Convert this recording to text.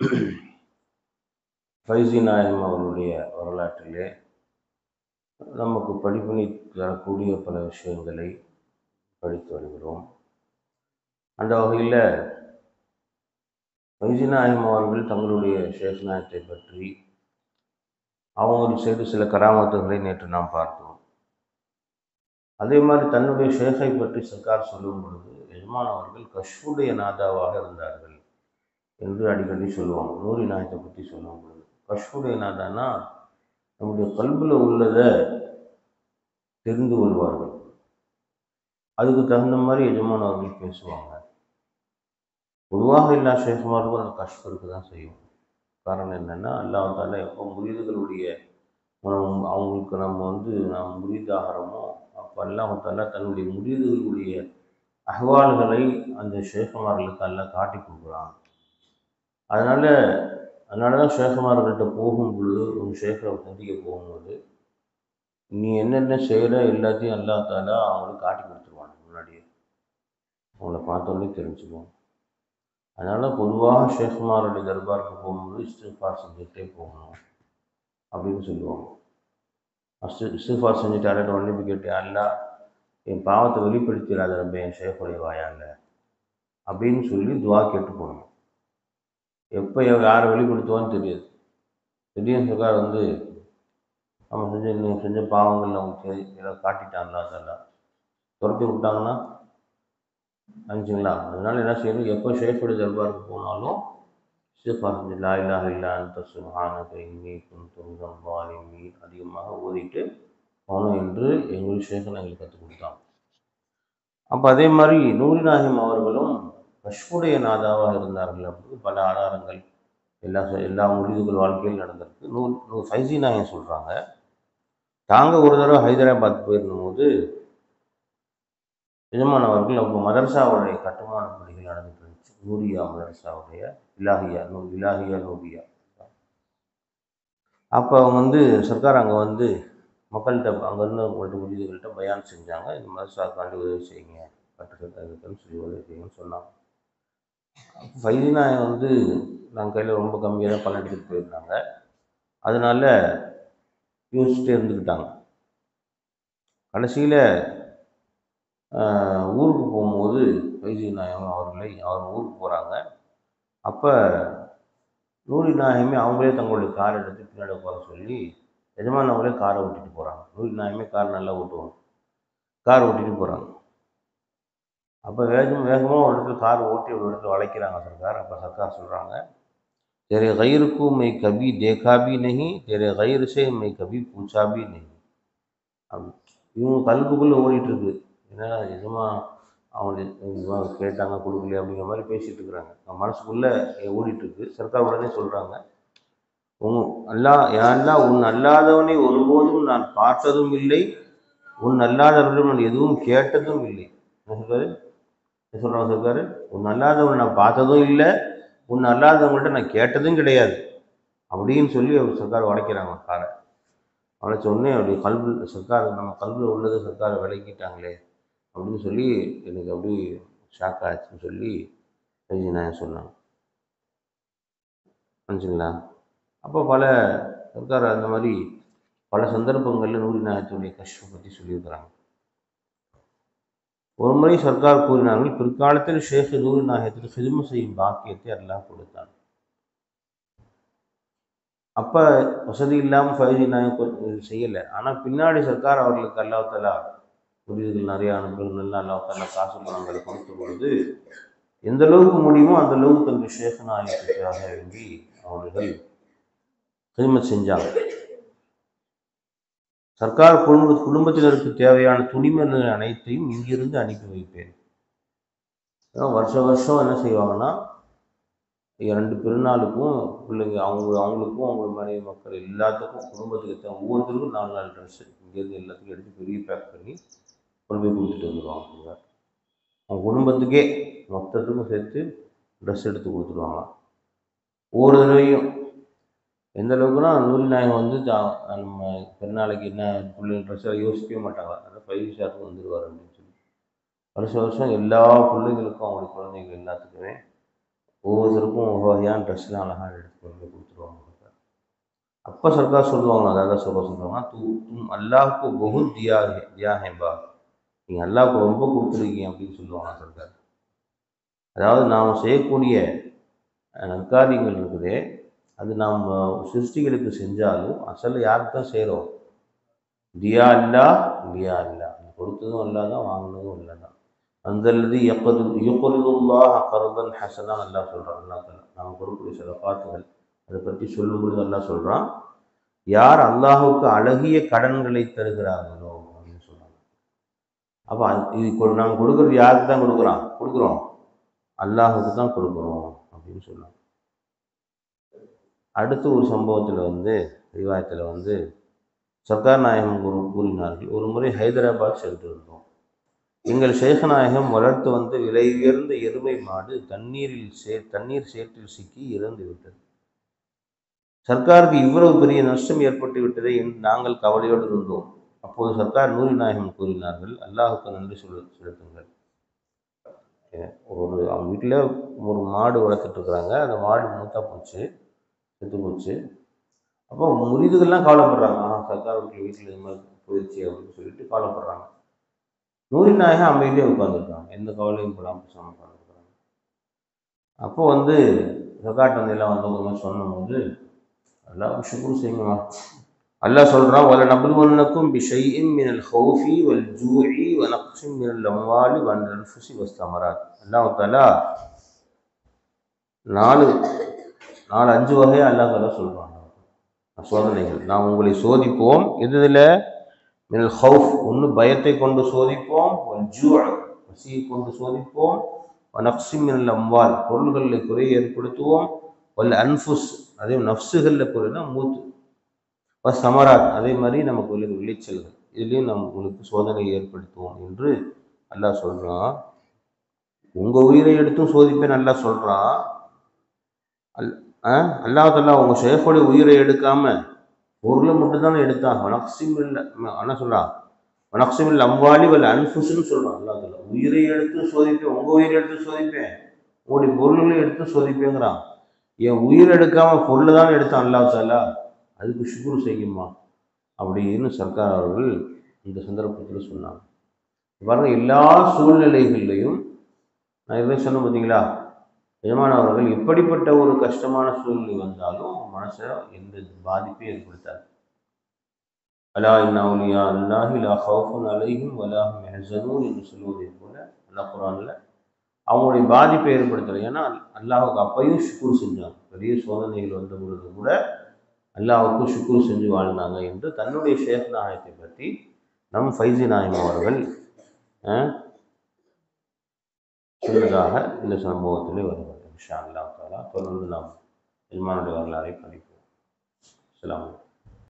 ஃபைசி நாயகம் அவர்களுடைய வரலாற்றிலே நமக்கு படிப்பினை தரக்கூடிய பல விஷயங்களை படித்து வருகிறோம் அந்த வகையில் ஃபைசி நாயகம் அவர்கள் தங்களுடைய சேஷநாயகத்தை பற்றி அவங்க செய்த சில கராமத்துகளை நேற்று நாம் பார்த்தோம் அதே மாதிரி தன்னுடைய ஷேഖை பற்றி சர்க்கார் சொல்லும் பொழுது எஜமான் அவர்கள் கஷ்புடைய நாதாவாக இருந்தார்கள் என்று அடிக்கடி சொல்லுவாங்க நூரி நாயத்தை பற்றி சொல்லும் பொழுது கஷ்புடைய நாதானா நம்முடைய கல்பில் உள்ளதை தெரிந்து கொள்வார்கள் அதுக்கு தகுந்த மாதிரி எஜமான் அவர்கள் பேசுவாங்க பொதுவாக எல்லா ஷேகுமாருக்கும் அந்த கஷ்டம் இருக்க தான் செய்யும் காரணம் என்னென்னா அல்லாஹால எப்போ முறியதுகளுடைய மனம் அவங்களுக்கு நம்ம வந்து நாம் முறிதாகிறோமோ அப்போ அல்லாஹால தன்னுடைய முறியதுகளுடைய அகவால்களை அந்த ஷேகுமார்களுக்கு எல்லாம் காட்டி கொடுக்குறான் அதனால் அதனால தான் ஷேகுமார்கள்ட்ட போகும் பொழுது ஒரு ஷேഖை சந்திக்க போகும்போது நீ என்னென்ன செய்கிற எல்லாத்தையும் அல்லா தாலா அவங்களுக்கு காட்டி கொடுத்துருவாங்க முன்னாடியே அவங்கள பார்த்தோன்னே தெரிஞ்சுக்குவோம் அதனால் பொதுவாக ஷேகுமாருடைய தர்பாருக்கு போகும்போது இஸ்திஃபார் செஞ்சுட்டே போகணும் அப்படின்னு சொல்லுவாங்க ஃபஸ்ட்டு இஸ்திஃபார் செஞ்சுட்டு யார்கிட்ட மன்னிப்பு கேட்டு அல்லா என் பாவத்தை வெளிப்படுத்திடாத ரொம்ப என் ஷேஃபுடைய வாயால் அப்படின்னு சொல்லி துவா கேட்டு போகணும் எப்போ யார் வெளிப்படுத்துவான்னு தெரியாது திடீர்னு சர்க்கார் வந்து நம்ம செஞ்ச நீங்கள் செஞ்ச பாவங்கள் அவங்க சரி ஏதாவது காட்டிட்டாங்களா அதெல்லாம் துரத்தி விட்டாங்கன்னா நினச்சிங்களா அதனால என்ன செய்யணும் எப்போ ஷேஃபுடைய தர்பாருக்கு போனாலும் இஸ்திஃபார் செஞ்சு லா இலாஹ இல்லா அந்த சுஹானக இன்னி குந்தும் வாலிமி அதிகமாக ஓதிட்டு போனோம் என்று எங்கள் ஷேഖன் எங்களுக்கு கற்றுக் கொடுத்தாங்க அப்போ அதே மாதிரி நூரி நாகிம் அவர்களும் கஷ்புடைய நாதாவாக இருந்தார்கள் அப்படின்னு பல ஆதாரங்கள் எல்லா எல்லா முடிவுகள் வாழ்க்கையில் நடந்திருக்கு நூ நூ ஃபைசி நாயகம் சொல்கிறாங்க தாங்க ஒரு தடவை ஹைதராபாத் போயிருந்தபோது எஜமான் அவர்கள் அவங்க மதரசாவுடைய கட்டுமான பணிகள் நடந்துட்டு இருந்துச்சு நூரியா மதரசாவுடைய இலாஹியா நூ இலாஹியா நூரியா அப்போ அவங்க வந்து சர்க்கார் அங்கே வந்து மக்கள்கிட்ட அங்கேருந்து அவங்கள்ட்ட முடிவுகள்கிட்ட பயான் செஞ்சாங்க இந்த மதரசாக்காண்டி உதவி செய்யுங்க கட்டுறதுக்குன்னு சொல்லி உதவி செய்யுங்கன்னு சொன்னாங்க ஃபைதி நாயகம் வந்து நாங்கள் கையில் ரொம்ப கம்மியாக தான் பணம் எடுத்துகிட்டு போயிருந்தாங்க அதனால யோசிச்சுட்டே இருந்துக்கிட்டாங்க கடைசியில் ஊருக்கு போகும்போது வைசி நாயகம் அவர்களை அவர் ஊருக்கு போகிறாங்க அப்போ நூரி நாயகமே அவங்களே தங்களுடைய கார் எடுத்து பின்னாடி உட்கார சொல்லி எஜமான் அவங்களே காரை ஓட்டிகிட்டு போகிறாங்க நூரி நாயகமே கார் நல்லா ஓட்டுவாங்க கார் ஓட்டிகிட்டு போகிறாங்க அப்போ வேகம் வேகமாக ஒரு இடத்துல கார் ஓட்டி ஒரு இடத்துல வளைக்கிறாங்க சர்க்கார் அப்போ சர்க்கார் சொல்கிறாங்க तेरे गैर को मैं कभी देखा भी नहीं तेरे गैर से मैं कभी पूछा भी नहीं அப்படி இவங்க கல்புக்குள்ளே ஓடிட்டுருக்கு ஏன்னா எதுமா அவங்க கேட்டாங்க கொடுக்கலையே அப்படிங்கிற மாதிரி பேசிகிட்டு இருக்கிறாங்க மனசுக்குள்ளே ஓடிட்டுருக்கு சர்க்கார் உடனே சொல்கிறாங்க உன் அல்லா யாருந்தா உன் அல்லாதவனை ஒருபோதும் நான் பார்த்ததும் இல்லை உன் அல்லாதவரிடம் நான் எதுவும் கேட்டதும் இல்லை என்ன சொல்கிறாரு என்ன சொல்கிறாங்க சொல்கிறாரு உன் அல்லாதவன் நான் பார்த்ததும் இல்லை உன் அல்லாதவங்கள்ட்ட நான் கேட்டதும் கிடையாது அப்படின்னு சொல்லி அவர் சர்க்கார் உடைக்கிறாங்க காரை உடைச்ச உடனே அப்படி கல்வி சர்க்கார் நம்ம கல்வியில் உள்ளதை சர்க்காரை விளக்கிட்டாங்களே அப்படின்னு சொல்லி எனக்கு அப்படி ஷாக் ஆச்சுன்னு சொல்லி பேசி நான் சொன்னாங்க நினச்சிங்களா அப்போ பல சர்க்கார் அந்த மாதிரி பல சந்தர்ப்பங்களில் நூறு நாயத்துடைய கஷ்டம் பற்றி சொல்லியிருக்கிறாங்க ஒரு முறை சர்க்கார் கூறினார்கள் பிற்காலத்தில் ஷேக் நூறு நாயகத்துக்கு சிறும செய்யும் பாக்கியத்தை அல்லாஹ் கொடுத்தான் அப்போ வசதி இல்லாமல் ஃபைஜி நாயகம் செய்யலை ஆனால் பின்னாடி சர்க்கார் அவர்களுக்கு அல்லாஹ் தலா முடிவுகள் நிறைய அனுப்புகள் நல்லா அல்லாஹ் தலா காசு பணங்களை கொடுத்த பொழுது எந்த அளவுக்கு முடியுமோ அந்த அளவுக்கு தன்னுடைய ஷேக் நாயகத்துக்காக வேண்டி அவர்கள் ஹிதமத் செஞ்சாங்க சர்க்கார் குடும்ப குடும்பத்தினருக்கு தேவையான துணிமணிகள் அனைத்தையும் இங்கிருந்து அனுப்பி வைப்பேன் வருஷம் வருஷம் என்ன செய்வாங்கன்னா ரெண்டு பெருநாளுக்கும் பிள்ளைங்க அவங்க அவங்களுக்கும் அவங்க மனைவி மக்கள் எல்லாத்துக்கும் குடும்பத்துக்கு தேவை ஒவ்வொருத்தருக்கும் நாலு நாலு ட்ரெஸ்ஸு இங்கேருந்து எல்லாத்துக்கும் எடுத்து பெரிய பேக் பண்ணி கொண்டு போய் கொடுத்துட்டு வந்துடுவாங்க அவங்க குடும்பத்துக்கே மொத்தத்துக்கும் சேர்த்து ட்ரெஸ் எடுத்து கொடுத்துருவாங்க ஒவ்வொரு தடவையும் எந்த அளவுக்குன்னா நூறு நாயகம் வந்து தா- நம்ம பெருநாளைக்கு என்ன பிள்ளைங்க ட்ரெஸ் யோசிக்கவே மாட்டாங்க அதனால் ஃபைவ் ஸ்டாருக்கு வந்துடுவார் அப்படின்னு சொல்லி வருஷம் வருஷம் எல்லா பிள்ளைங்களுக்கும் அவங்களுடைய குழந்தைங்க எல்லாத்துக்குமே ஒவ்வொருத்தருக்கும் ஒவ்வொரு வகையான ட்ரெஸ்லாம் அழகாக எடுத்து கொண்டு போய் கொடுத்துருவாங்க சர்க்கார் அப்போ சர்க்கார் சொல்லுவாங்க அதாவது சொல்ல சொல்லுவாங்க தூ தும் அல்லாஹ்க்கு பகுத் தியா ஹே தியா ஹேபா நீங்கள் அல்லாஹ்க்கு ரொம்ப கொடுத்துருக்கீங்க அப்படின்னு சொல்லுவாங்க சர்க்கார் அதாவது நாம் செய்யக்கூடிய அஹ், நற்காரியங்கள் இருக்குதே அது நாம் சிருஷ்டிகளுக்கு செஞ்சாலும் அசல் யாருக்கு தான் செய்கிறோம் தியா அல்லா லியா அல்லா கொடுத்ததும் அல்லா தான் வாங்கினதும் அல்லா தான் அந்தல்லது எப்பது யுப்பதுல்லா கருதன் ஹசனான் அல்லா சொல்கிறான் அல்லா தலா நாம் கொடுக்கக்கூடிய சில பாட்டுகள் அதை பற்றி சொல்லும்பொழுது அல்லா சொல்கிறான் யார் அல்லாஹுக்கு அழகிய கடன்களை தருகிறார்களோ அப்படின்னு சொல்கிறாங்க அப்போ இது கொ- நாம் கொடுக்குறது யாருக்கு தான் கொடுக்குறான் கொடுக்குறோம் அல்லாஹுக்கு தான் கொடுக்குறோம் அப்படின்னு சொல்லுவாங்க அடுத்த ஒரு சம்பவத்தில் வந்து ரிவாயத்தில் வந்து சர்க்கார் நாயகம் குரு கூறினார்கள் ஒரு முறை ஹைதராபாத் சென்றிருந்தோம் எங்கள் சேகநாயகம் வளர்த்து வந்த விலை உயர்ந்த எருமை மாடு தண்ணீரில் சே தண்ணீர் சேற்றில் சிக்கி இறந்து விட்டது சர்க்காருக்கு இவ்வளவு பெரிய நஷ்டம் ஏற்பட்டு விட்டதே என்று நாங்கள் கவலையோடு இருந்தோம் அப்போது சர்க்கார் நூரி நாயகம் கூறினார்கள் அல்லாஹுக்கு நன்றி சொல் செலுத்துங்கள் ஏ- ஒரு அவங்க வீட்டில் ஒரு மாடு வளர்த்துட்டு இருக்கிறாங்க அந்த மாடு மூத்தா போச்சு செத்து போச்சு அப்போ முறிதுகள்லாம் கவலைப்படுறாங்க ஆ சர்க்கார் வீட்டில் வீட்டில் இது மாதிரி போயிடுச்சு அப்படின்னு சொல்லிட்டு கவலைப்படுறாங்க நூரி நாயகம் அமைதியாக உட்காந்துருக்காங்க எந்த கவலையும் படாமல் பேசாமல் உட்காந்துருக்காங்க அப்போ வந்து சர்க்கார்ட்ட வந்து எல்லாம் வந்து ஒரு மாதிரி சொன்னபோது எல்லாம் ஷுக்குர் செய்யுங்கம்மா அல்லாஹ் சொல்கிறான் வல நபுல்வன்னக்கும் பிஷைஇம் மினல் ஹௌஃபி வல் ஜூஇ வ நக்ஸிம் மினல் அம்வாலி வன் அன்ஃபுசி வஸ் தமராத் அல்லாஹ் தஆலா நாலு நாலு அஞ்சு வகையாக அல்லாஹ் தஆலா சொல்கிறான் சோதனைகள் நாம் உங்களை சோதிப்போம் எது இதில் மினல் ஹவுஃப் ஒன்று பயத்தை கொண்டு சோதிப்போம் வல் ஜூ பசியை கொண்டு சோதிப்போம் வ நக்ஸிம் மினல் அம்வால் பொருள்களில் குறை ஏற்படுத்துவோம் வல் அன்ஃபுஸ் அதே நஃப்ஸுகளில் குறைனா மூத்து வ சமராத் அதே மாதிரி நமக்கு உள்ள விளைச்சல்கள் இதுலேயும் நம்ம உங்களுக்கு சோதனை ஏற்படுத்துவோம் என்று அல்லாஹ் சொல்கிறான் உங்கள் உயிரை எடுத்தும் சோதிப்பேன் அல்லாஹ் சொல்கிறான் அல் ஆ அல்லாஹ் தல்லா உங்கள் ஷேஃபோடைய உயிரை எடுக்காம பொருளை மட்டும்தானே எடுத்தான் வனக்சிம் இல்லை என்ன சொல்கிறான் வனக்சிமில் அம்பாலி வல்ல அன்ஃபுஸ்ன்னு சொல்கிறான் அல்லாஹ் தல்லா உயிரை எடுத்து சோதிப்பேன் உங்கள் உயிரை எடுத்து சோதிப்பேன் உங்களுடைய பொருள்களை எடுத்து சோதிப்பேங்கிறான் என் உயிர் எடுக்காம பொருளை தான் எடுத்தான் அல்லாஹ் தாலா அதுக்கு ஷுக்குர் செய்யுமா அப்படின்னு சர்க்கார் அவர்கள் இந்த சந்தர்ப்பத்தில் சொன்னாங்க பாருங்க எல்லா சூழ்நிலைகள்லையும் நான் எதுவும் சொன்னேன் பார்த்தீங்களா எஜமான அவர்கள் எப்படிப்பட்ட ஒரு கஷ்டமான சூழ்நிலை வந்தாலும் மனசை எந்த பாதிப்பையும் ஏற்படுத்தாது அலா இன்னவுலியா அல்லாஹி லா ஹவுஃபுன் அலைஹிம் வலாஹும் யஹ்சனூன் என்று சொல்வதை போல அல்லாஹ் குரானில் அவங்களுடைய பாதிப்பை ஏற்படுத்தலை ஏன்னா அல்லாஹுக்கு அப்பையும் ஷுக்குர் செஞ்சாங்க பெரிய சோதனைகள் வந்த பொழுது கூட அல்லாஹுக்கு ஷுக்குர் செஞ்சு வாழ்ந்தாங்க என்று தன்னுடைய ஷேக் நாயகத்தை பற்றி நம் ஃபைசி நாயம் அவர்கள் அஹ், சொன்னதாக இந்த சம்பவத்திலே வருகிறது இன்ஷா அல்லாஹ் தாலா தொடர்ந்து நாம் இல்மானுடைய வரலாறை படிப்போம் அஸ்ஸலாமு அலைக்கும்